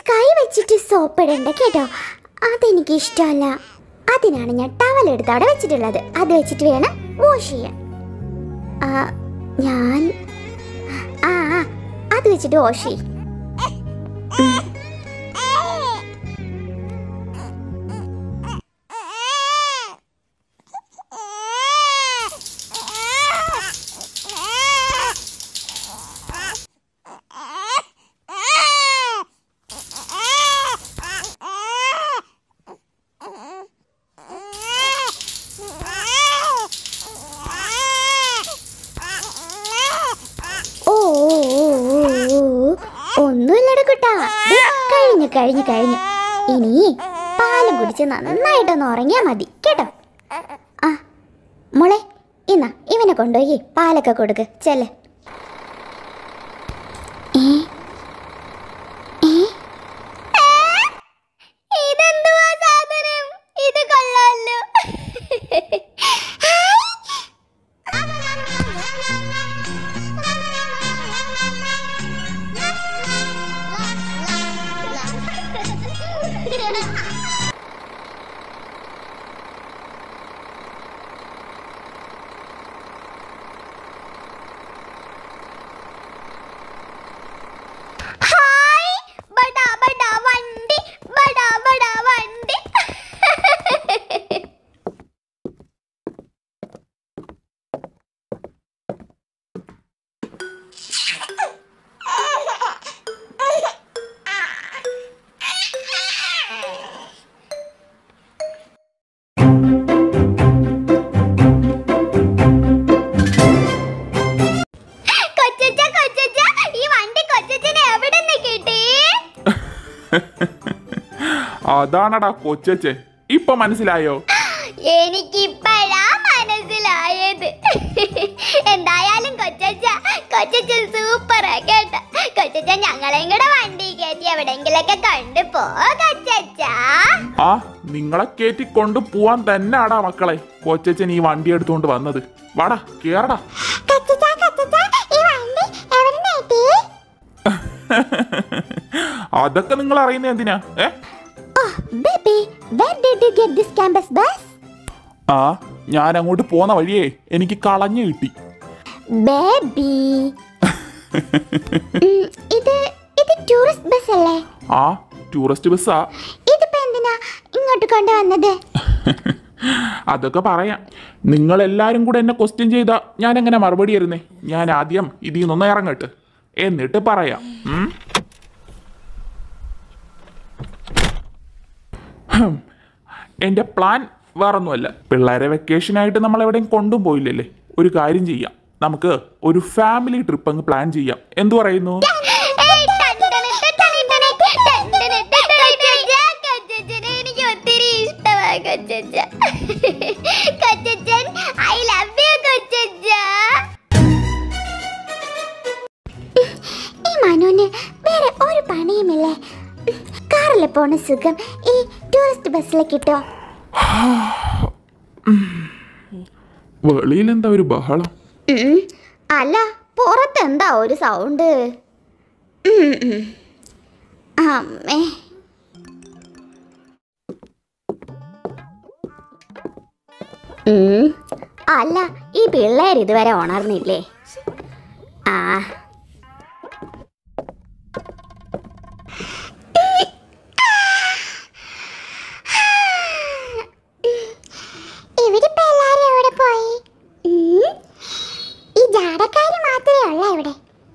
കൈ വെച്ചിട്ട് സോപ്പ് ഇടണ്ട കേട്ടോ അതെനിക്ക് ഇഷ്ടമല്ല അതിനാണ് ഞാൻ ടവൽ എടുത്ത് അവിടെ വെച്ചിട്ടുള്ളത് അത് വെച്ചിട്ട് വേണം വാഷ് ചെയ്യാൻ ആ, ഞാൻ ആ ആ, അത് വെച്ചിട്ട് വാഷ് ചെയ്യും ഓ ഓ, ഓ, ഓ, ഓ. ഒന്നുമില്ലട കുട്ടാ ദേ, കഴിഞ്ഞു കഴിഞ്ഞു കഴിഞ്ഞു ഇനി പാല് കുടിച്ച് നന്നായിട്ടൊന്ന് ഉറങ്ങിയാ മതി കേട്ടോ ആ മോളെ ഇന്നാ ഇവനെ കൊണ്ടുപോയി പാലൊക്കെ കൊടുക്ക് ചെല്ല് ഏ? ഏ? ഇതെന്തുവാ സാധനം ഇത് കൊള്ളാലോ ഹായ് ബടാ ബടാ വണ്ടി ബടാ ബടാ വണ്ടി കൊച്ചച്ച കൊച്ചച്ച ഈ വണ്ടി കൊച്ചച്ചനെ എവിടെ നിന്ന് കിട്ടി അതാണടാ കൊച്ചെ ഇപ്പൊ മനസ്സിലായോ എനിക്കിപ്പോഴാ മനസ്സിലായത് എന്തായാലും കൊച്ചച്ച കൊച്ചച്ചൻ സൂപ്പറാ കേട്ട കൊച്ചച്ച ഞങ്ങളെയും കൂടെ വണ്ടി കയറ്റി എവിടെങ്കിലൊക്കെ കൊണ്ടുപോ കൊച്ചച്ച ആ നിങ്ങളെ കയറ്റി കൊണ്ട് പോവാൻ തന്നെയാടാ മക്കളെ കൊച്ചൻ ഈ വണ്ടി എടുത്തുകൊണ്ട് വന്നത് വാടാ കേറടാ കൊച്ചച്ച കൊച്ചച്ച ഈ വണ്ടി എവിടെ കിട്ടി അതൊക്കെ നിങ്ങൾ അറിയുന്നത് എന്തിനാ ഏ Oh, baby, where did you get this campus bus? ആ ഞാൻ അങ്ങോട്ട് പോന്ന വഴിയേ എനിക്ക് കളഞ്ഞു കിട്ടി Baby. ഉം, ഇത് ഇത് ടൂറിസ്റ്റ് ബസ് അല്ലേ ആ ടൂറിസ്റ്റ് ബസ്സാ ഇതിപ്പോ എന്തിനാ ഇങ്ങോട്ട് കൊണ്ടുവന്നത് അതൊക്കെ പറയാം നിങ്ങൾ എല്ലാരും കൂടെ എന്നെ ക്വസ്റ്റ്യൻ ചെയ്താ ഞാൻ എങ്ങനെ മറുപടി തരുന്നേ ഞാൻ ആദ്യം ഇതിൽ നിന്നൊന്ന് ഇറങ്ങട്ട് എന്നിട്ട് പറയാം ഉം? ഹും. എൻ്റെ പ്ലാൻ വേറൊന്നുമല്ല പിള്ളേരെ വെക്കേഷനായിട്ട് നമ്മൾ എവിടെയും കൊണ്ടും പോയില്ലല്ലേ ഒരു കാര്യം ചെയ്യാം നമുക്ക് ഒരു ഫാമിലി ട്രിപ്പ് അങ്ങ് പ്ലാൻ ചെയ്യാം എന്തു പറയുന്നു എനിക്ക് ഒത്തിരി ഇഷ്ടമാണ് കൊച്ചച്ച കൊച്ചച്ചൻ ഐ ലവ് യു കൊച്ചച്ച ഈ മനുവിന് വേറെ ഒരു പണിയുമില്ലേ കാറിൽ പോണ സുഖം ഈ ടൂറിസ്റ്റ് ബസ്സിൽ കിട്ടോ വെളിയിൽ എന്താ ഒരു ബഹളം ഉം. അല്ല പുറത്ത് എന്താ ഒരു സൗണ്ട് അമ്മേ ഉം. അല്ല ഈ പിള്ളേർ ഇതുവരെ ഉണർന്നില്ലേ ആ ഇവരിപ്പോ എല്ലാരും എവിടെ പോയി ഉം. ഈ ജാടക്കാര് മാത്രമേ ഉള്ള ഇവിടെ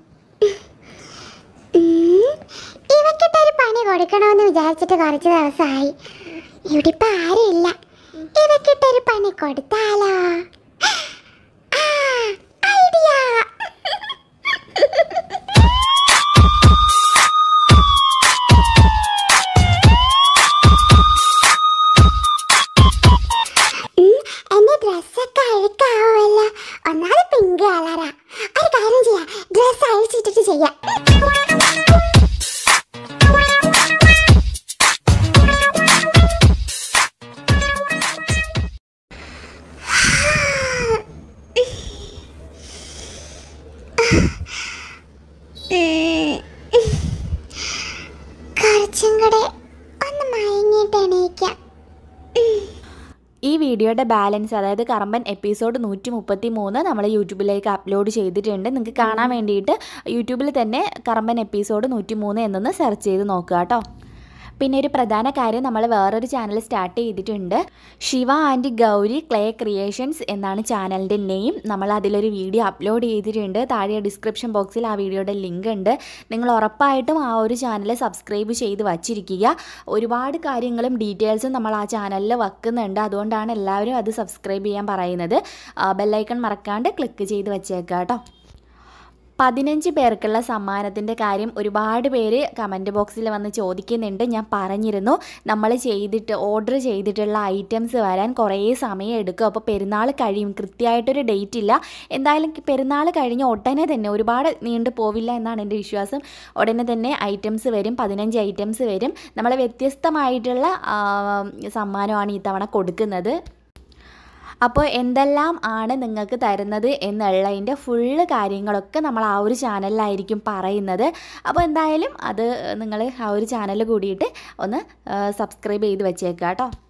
ഉം. ഇവക്കിട്ടൊരു പണി കൊടുക്കണമെന്ന് വിചാരിച്ചിട്ട് കുറച്ച് ദിവസമായി ഇവിടെ ഇപ്പൊ ആരും ഇല്ല ഇവക്കിട്ടൊരു പണി കൊടുത്താലോ ആ, ഐഡിയ ഉം, എന്റെ ഡ്രസ്സൊക്കെ അഴുക്കാവുമല്ലോ ഒന്നാമത് പിങ്ക് കളറാ ഒരു കാര്യം ചെയ്യാം ഡ്രസ്സ് അഴിച്ചിട്ടിട്ട് ചെയ്യാം കുറച്ച് കുറച്ചും കൂടെ ഒന്ന് മയങ്ങിയിട്ട് എണീക്കാം ഈ വീഡിയോയുടെ ബാലൻസ് അതായത് കറമ്പൻ എപ്പിസോഡ് നൂറ്റി മുപ്പത്തി മൂന്ന് നമ്മൾ യൂട്യൂബിലേക്ക് അപ്ലോഡ് ചെയ്തിട്ടുണ്ട് നിങ്ങൾക്ക് കാണാൻ വേണ്ടിയിട്ട് യൂട്യൂബിൽ തന്നെ കറമ്പൻ എപ്പിസോഡ് നൂറ്റി മൂന്ന് എന്നൊന്ന് സെർച്ച് ചെയ്ത് നോക്കുക കേട്ടോ പിന്നെ ഒരു പ്രധാന കാര്യം നമ്മൾ വേറൊരു ചാനൽ സ്റ്റാർട്ട് ചെയ്തിട്ടുണ്ട് Shiva and Gauri clay creations എന്നാണ് ചാനലിൻ്റെ നെയിം നമ്മൾ അതിലൊരു വീഡിയോ അപ്ലോഡ് ചെയ്തിട്ടുണ്ട് താഴെ ഡിസ്ക്രിപ്ഷൻ ബോക്സിൽ ആ വീഡിയോയുടെ ലിങ്ക് ഉണ്ട് നിങ്ങൾ ഉറപ്പായിട്ടും ആ ഒരു ചാനൽ സബ്സ്ക്രൈബ് ചെയ്ത് വച്ചിരിക്കുക ഒരുപാട് കാര്യങ്ങളും ഡീറ്റെയിൽസും നമ്മൾ ആ ചാനലിൽ വെക്കുന്നുണ്ട് അതുകൊണ്ടാണ് എല്ലാവരും അത് സബ്സ്ക്രൈബ് ചെയ്യാൻ പറയുന്നത് ബെല്ലൈക്കൺ മറക്കാണ്ട് ക്ലിക്ക് ചെയ്ത് വെച്ചേക്കാം കേട്ടോ പതിനഞ്ച് പേർക്കുള്ള സമ്മാനത്തിൻ്റെ കാര്യം ഒരുപാട് പേര് കമൻറ്റ് ബോക്സിൽ വന്ന് ചോദിക്കുന്നുണ്ട് ഞാൻ പറഞ്ഞിരുന്നു നമ്മൾ ചെയ്തിട്ട് ഓർഡർ ചെയ്തിട്ടുള്ള ഐറ്റംസ് വരാൻ കുറേ സമയം എടുക്കും അപ്പോൾ പെരുന്നാൾ കഴിയും കൃത്യമായിട്ടൊരു ഡേറ്റ് ഇല്ല എന്തായാലും പെരുന്നാൾ കഴിഞ്ഞ് ഉടനെ തന്നെ ഒരുപാട് നീണ്ടു പോവില്ല എന്നാണ് എൻ്റെ വിശ്വാസം ഉടനെ തന്നെ ഐറ്റംസ് വരും പതിനഞ്ച് ഐറ്റംസ് വരും നമ്മൾ വ്യത്യസ്തമായിട്ടുള്ള ആ, സമ്മാനമാണ് ഈ തവണ കൊടുക്കുന്നത് അപ്പോൾ എന്തെല്ലാം ആണ് നിങ്ങൾക്ക് തരുന്നത് എന്നുള്ളതിൻ്റെ ഫുള്ള് കാര്യങ്ങളൊക്കെ നമ്മൾ ആ ഒരു ചാനലിലായിരിക്കും പറയുന്നത് അപ്പോൾ എന്തായാലും അത് നിങ്ങൾ ആ ഒരു ചാനൽ കൂടിയിട്ട് ഒന്ന് സബ്സ്ക്രൈബ് ചെയ്ത് വെച്ചേക്കാം കേട്ടോ